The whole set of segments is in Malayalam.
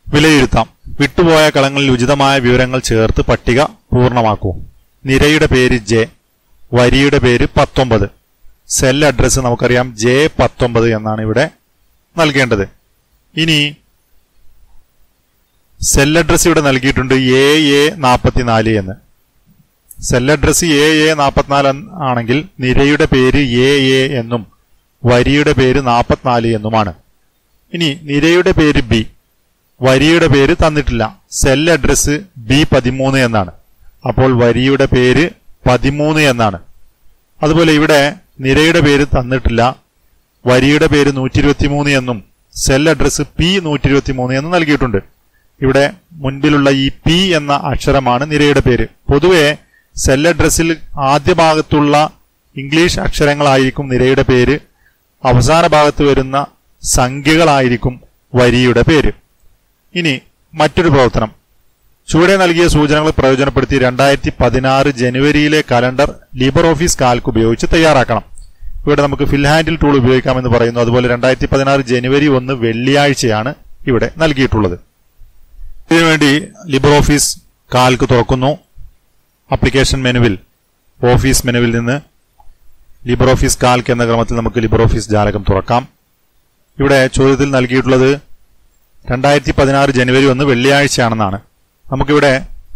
വിലയിരുത്താം വിട്ടുപോയ കളങ്ങളിൽ ഉചിതമായ വിവരങ്ങൾ ചേർത്ത് പട്ടിക പൂർണ്ണമാക്കൂ നിരയുടെ പേര് ജെ വരിയുടെ പേര് പത്തൊമ്പത് സെൽ അഡ്രസ്സ് നമുക്കറിയാം ജെ പത്തൊമ്പത് എന്നാണ് ഇവിടെ നൽകേണ്ടത് ഇനി സെൽ അഡ്രസ് ഇവിടെ നൽകിയിട്ടുണ്ട് എ എ നാൽപ്പത്തിനാല് എന്ന് സെൽ അഡ്രസ് എ എ നാൽപ്പത്തിനാല് ആണെങ്കിൽ നിരയുടെ പേര് എ എ എന്നും വരിയുടെ പേര് നാൽപ്പത്തിനാല് എന്നുമാണ് ഇനി നിരയുടെ പേര് ബി വരിയുടെ പേര് തന്നിട്ടില്ല സെൽ അഡ്രസ് ബി പതിമൂന്ന് എന്നാണ് അപ്പോൾ വരിയുടെ പേര് പതിമൂന്ന് എന്നാണ് അതുപോലെ ഇവിടെ നിരയുടെ പേര് തന്നിട്ടില്ല വരിയുടെ പേര് നൂറ്റി ഇരുപത്തിമൂന്ന് എന്നും സെൽ അഡ്രസ് പി നൂറ്റി ഇരുപത്തിമൂന്ന് എന്നും നൽകിയിട്ടുണ്ട് ഇവിടെ മുൻപിലുള്ള ഈ പി എന്ന അക്ഷരമാണ് നിരയുടെ പേര് പൊതുവെ സെൽ അഡ്രസ്സിൽ ആദ്യ ഭാഗത്തുള്ള ഇംഗ്ലീഷ് അക്ഷരങ്ങളായിരിക്കും നിരയുടെ പേര് അവസാന ഭാഗത്ത് വരുന്ന സംഖ്യകളായിരിക്കും വരിയുടെ പേര് ഇനി മറ്റൊരു പ്രവർത്തനം ചുവടെ നൽകിയ സൂചനകൾ പ്രയോജനപ്പെടുത്തി രണ്ടായിരത്തി പതിനാറ് ജനുവരിയിലെ കലണ്ടർ ലിബർ ഓഫീസ് കാൽക്ക് ഉപയോഗിച്ച് തയ്യാറാക്കണം ഇവിടെ നമുക്ക് ഫിൽ ഹാൻഡിൽ ടൂൾ ഉപയോഗിക്കാമെന്ന് പറയുന്നു അതുപോലെ രണ്ടായിരത്തി പതിനാറ് ജനുവരി ഒന്ന് വെള്ളിയാഴ്ചയാണ് ഇവിടെ നൽകിയിട്ടുള്ളത് ഇതിനുവേണ്ടി ലിബർ ഓഫീസ് കാൽക്ക് തുറക്കുന്നു ആപ്ലിക്കേഷൻ മെനുവിൽ ഓഫീസ് മെനുവിൽ നിന്ന് ലിബർ ഓഫീസ് കാൽക്ക് എന്ന ക്രമത്തിൽ നമുക്ക് ലിബർ ഓഫീസ് ജാലകം തുറക്കാം ഇവിടെ ചോദ്യത്തിൽ നൽകിയിട്ടുള്ളത് രണ്ടായിരത്തി പതിനാറ് ജനുവരി ഒന്ന് വെള്ളിയാഴ്ചയാണെന്നാണ് നമുക്കിവിടെ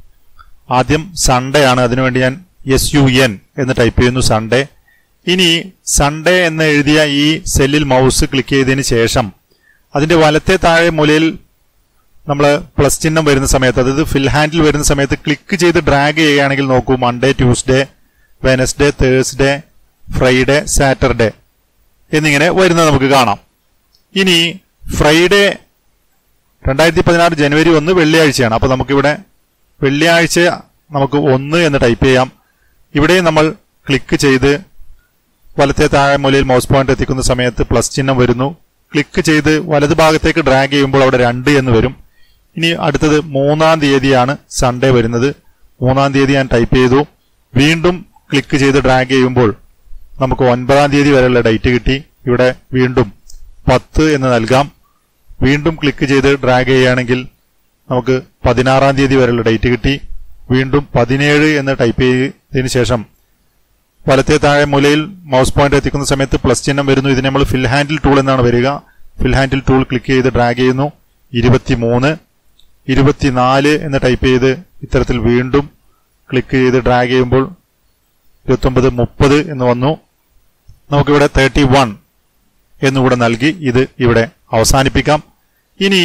ആദ്യം സൺഡേ ആണ് അതിനുവേണ്ടി ഞാൻ എസ് യു എൻ എന്ന് ടൈപ്പ് ചെയ്യുന്നു സൺഡേ ഇനി സൺഡേ എന്ന് എഴുതിയ ഈ സെല്ലിൽ മൗസ് ക്ലിക്ക് ചെയ്തതിന് ശേഷം അതിന്റെ വലത്തെ താഴെ മൂലയിൽ നമ്മൾ പ്ലസ് ചിഹ്നം വരുന്ന സമയത്ത് അതായത് ഫിൽ ഹാൻഡിൽ വരുന്ന സമയത്ത് ക്ലിക്ക് ചെയ്ത് ഡ്രാഗ് ചെയ്യുകയാണെങ്കിൽ നോക്കൂ Monday Tuesday Wednesday Thursday Friday Saturday എന്നിങ്ങനെ വരുന്നത് നമുക്ക് കാണാം ഇനി ഫ്രൈഡേ രണ്ടായിരത്തി പതിനാറ് ജനുവരി ഒന്ന് വെള്ളിയാഴ്ചയാണ് അപ്പൊ നമുക്കിവിടെ വെള്ളിയാഴ്ച നമുക്ക് ഒന്ന് എന്ന് ടൈപ്പ് ചെയ്യാം ഇവിടെ നമ്മൾ ക്ലിക്ക് ചെയ്ത് വലത്തെ താഴെ മൂലയിൽ മൗസ് പോയിന്റ് എത്തിക്കുന്ന സമയത്ത് പ്ലസ് ചിഹ്നം വരുന്നു ക്ലിക്ക് ചെയ്ത് വലത് ഭാഗത്തേക്ക് ഡ്രാഗ് ചെയ്യുമ്പോൾ അവിടെ രണ്ട് എന്ന് വരും ഇനി അടുത്തത് മൂന്നാം തീയതിയാണ് സൺഡേ വരുന്നത് മൂന്നാം തീയതി ഞാൻ ടൈപ്പ് ചെയ്തു വീണ്ടും ക്ലിക്ക് ചെയ്ത് ഡ്രാഗ് ചെയ്യുമ്പോൾ നമുക്ക് ഒൻപതാം തീയതി വരെയുള്ള ഡേറ്റ് കിട്ടി ഇവിടെ വീണ്ടും പത്ത് എന്ന് നൽകാം വീണ്ടും ക്ലിക്ക് ചെയ്ത് ഡ്രാഗ് ചെയ്യുകയാണെങ്കിൽ നമുക്ക് പതിനാറാം തീയതി വരെയുള്ള ഡേറ്റ് കിട്ടി വീണ്ടും പതിനേഴ് എന്ന് ടൈപ്പ് ചെയ്തതിനു ശേഷം വലത്തെ താഴെ മൂലയിൽ മൗസ് പോയിന്റ് എത്തിക്കുന്ന സമയത്ത് പ്ലസ് ചിഹ്നം വരുന്നു ഇതിന് നമ്മൾ ഫിൽ ഹാൻഡിൽ ടൂൾ എന്നാണ് വരിക ഫിൽ ഹാൻഡിൽ ടൂൾ ക്ലിക്ക് ചെയ്ത് ഡ്രാഗ് ചെയ്യുന്നു ഇരുപത്തിമൂന്ന് ഇരുപത്തിനാല് എന്ന് ടൈപ്പ് ചെയ്ത് ഇത്തരത്തിൽ വീണ്ടും ക്ലിക്ക് ചെയ്ത് ഡ്രാഗ് ചെയ്യുമ്പോൾ ഇരുപത്തൊമ്പത് മുപ്പത് എന്ന് വന്നു നമുക്കിവിടെ തേർട്ടി വൺ എന്നുകൂടെ നൽകി ഇത് ഇവിടെ അവസാനിപ്പിക്കാം ഇനി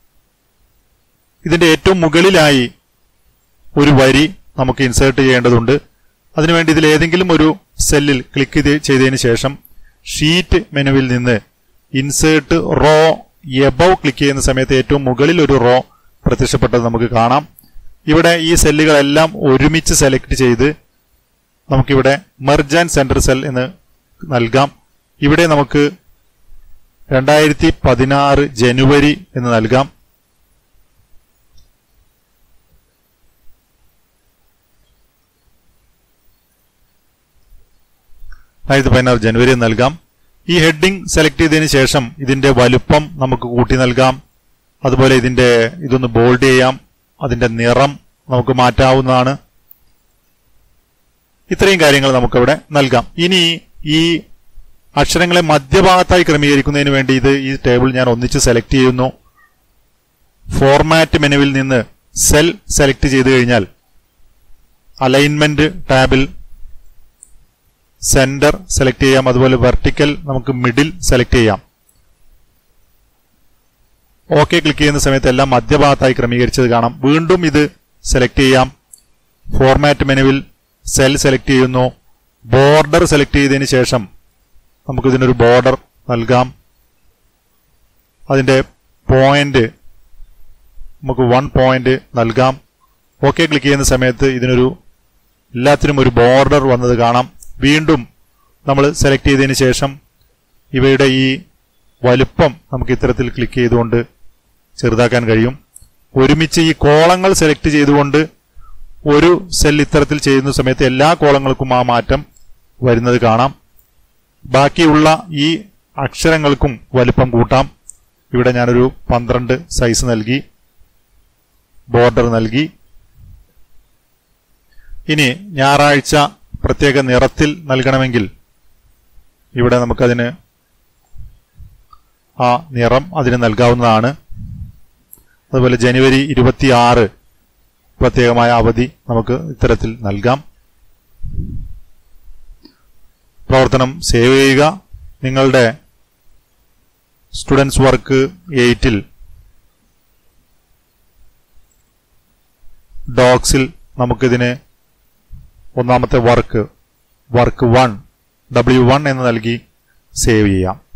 ഇതിന്റെ ഏറ്റവും മുകളിലായി ഒരു വരി നമുക്ക് ഇൻസേർട്ട് ചെയ്യേണ്ടതുണ്ട് അതിനുവേണ്ടി ഇതിൽ ഏതെങ്കിലും ഒരു സെല്ലിൽ ക്ലിക്ക് ചെയ്തതിന് ശേഷം ഷീറ്റ് മെനുവിൽ നിന്ന് ഇൻസേർട്ട് റോ എബവ് ക്ലിക്ക് ചെയ്യുന്ന സമയത്ത് ഏറ്റവും മുകളിൽ ഒരു റോ പ്രത്യക്ഷപ്പെട്ടത് നമുക്ക് കാണാം ഇവിടെ ഈ സെല്ലുകളെല്ലാം ഒരുമിച്ച് സെലക്ട് ചെയ്ത് നമുക്കിവിടെ മെർജ് ആൻഡ് സെൻറ്റർ സെൽ എന്ന് നൽകാം ഇവിടെ നമുക്ക് രണ്ടായിരത്തി പതിനാറ് ജനുവരി എന്ന് നൽകാം രണ്ടായിരത്തി പതിനാറ് ജനുവരി എന്ന് നൽകാം ഈ ഹെഡിംഗ് സെലക്ട് ചെയ്തതിന് ശേഷം ഇതിന്റെ വലുപ്പം നമുക്ക് കൂട്ടി നൽകാം അതുപോലെ ഇതിന്റെ ഇതൊന്ന് ബോൾഡ് ചെയ്യാം അതിന്റെ നിറം നമുക്ക് മാറ്റാവുന്നതാണ് ഇത്രയും കാര്യങ്ങൾ നമുക്കവിടെ നൽകാം ഇനി ഈ അക്ഷരങ്ങളെ മധ്യഭാഗത്തായി ക്രമീകരിക്കുന്നതിന് വേണ്ടി ഇത് ഈ ടേബിൾ ഞാൻ ഒന്നിച്ച് സെലക്ട് ചെയ്യുന്നു ഫോർമാറ്റ് മെനുവിൽ നിന്ന് സെൽ സെലക്ട് ചെയ്തു കഴിഞ്ഞാൽ അലൈൻമെന്റ് ടാബിൽ സെന്റർ സെലക്ട് ചെയ്യാം അതുപോലെ വെർട്ടിക്കൽ നമുക്ക് മിഡിൽ സെലക്ട് ചെയ്യാം ഓക്കെ ക്ലിക്ക് ചെയ്യുന്ന സമയത്ത് എല്ലാം മധ്യഭാഗത്തായി ക്രമീകരിച്ചത് കാണാം വീണ്ടും ഇത് സെലക്ട് ചെയ്യാം ഫോർമാറ്റ് മെനുവിൽ സെൽ സെലക്ട് ചെയ്യുന്നു ബോർഡർ സെലക്ട് ചെയ്തതിന് ശേഷം നമുക്ക് ഇതിനൊരു ബോർഡർ നൽകാം അതിന്റെ പോയിന്റ് നമുക്ക് വൺ പോയിന്റ് നൽകാം ഓക്കെ ക്ലിക്ക് ചെയ്യുന്ന സമയത്ത് ഇതിനൊരു എല്ലാത്തിനും ഒരു ബോർഡർ വന്നത് കാണാം വീണ്ടും നമ്മൾ സെലക്ട് ചെയ്തതിന് ശേഷം ഇവയുടെ ഈ വലുപ്പം നമുക്ക് ഇത്തരത്തിൽ ക്ലിക്ക് ചെയ്തുകൊണ്ട് ചെറുതാക്കാൻ കഴിയും ഒരുമിച്ച് ഈ കോളങ്ങൾ സെലക്ട് ചെയ്തുകൊണ്ട് ഒരു സെൽ ഇത്തരത്തിൽ ചെയ്യുന്ന സമയത്ത് എല്ലാ കോളങ്ങൾക്കും ആ മാറ്റം വരുന്നത് കാണാം ബാക്കിയുള്ള ഈ അക്ഷരങ്ങൾക്കും വലുപ്പം കൂട്ടാം ഇവിടെ ഞാനൊരു പന്ത്രണ്ട് സൈസ് നൽകി ബോർഡർ നൽകി ഇനി ഞായറാഴ്ച പ്രത്യേക നിറത്തിൽ നൽകണമെങ്കിൽ ഇവിടെ നമുക്കതിന് ആ നിറം അതിന് നൽകാവുന്നതാണ് അതുപോലെ ജനുവരി ഇരുപത്തിയാറ് പ്രത്യേകമായ അവധി നമുക്ക് ഇത്തരത്തിൽ നൽകാം പ്രവർത്തനം സേവ് ചെയ്യുക നിങ്ങളുടെ സ്റ്റുഡൻസ് വർക്ക് എയ്റ്റിൽ ഡോക്സിൽ നമുക്കിതിന് ഒന്നാമത്തെ work work one W one എന്ന് നൽകി സേവ് ചെയ്യാം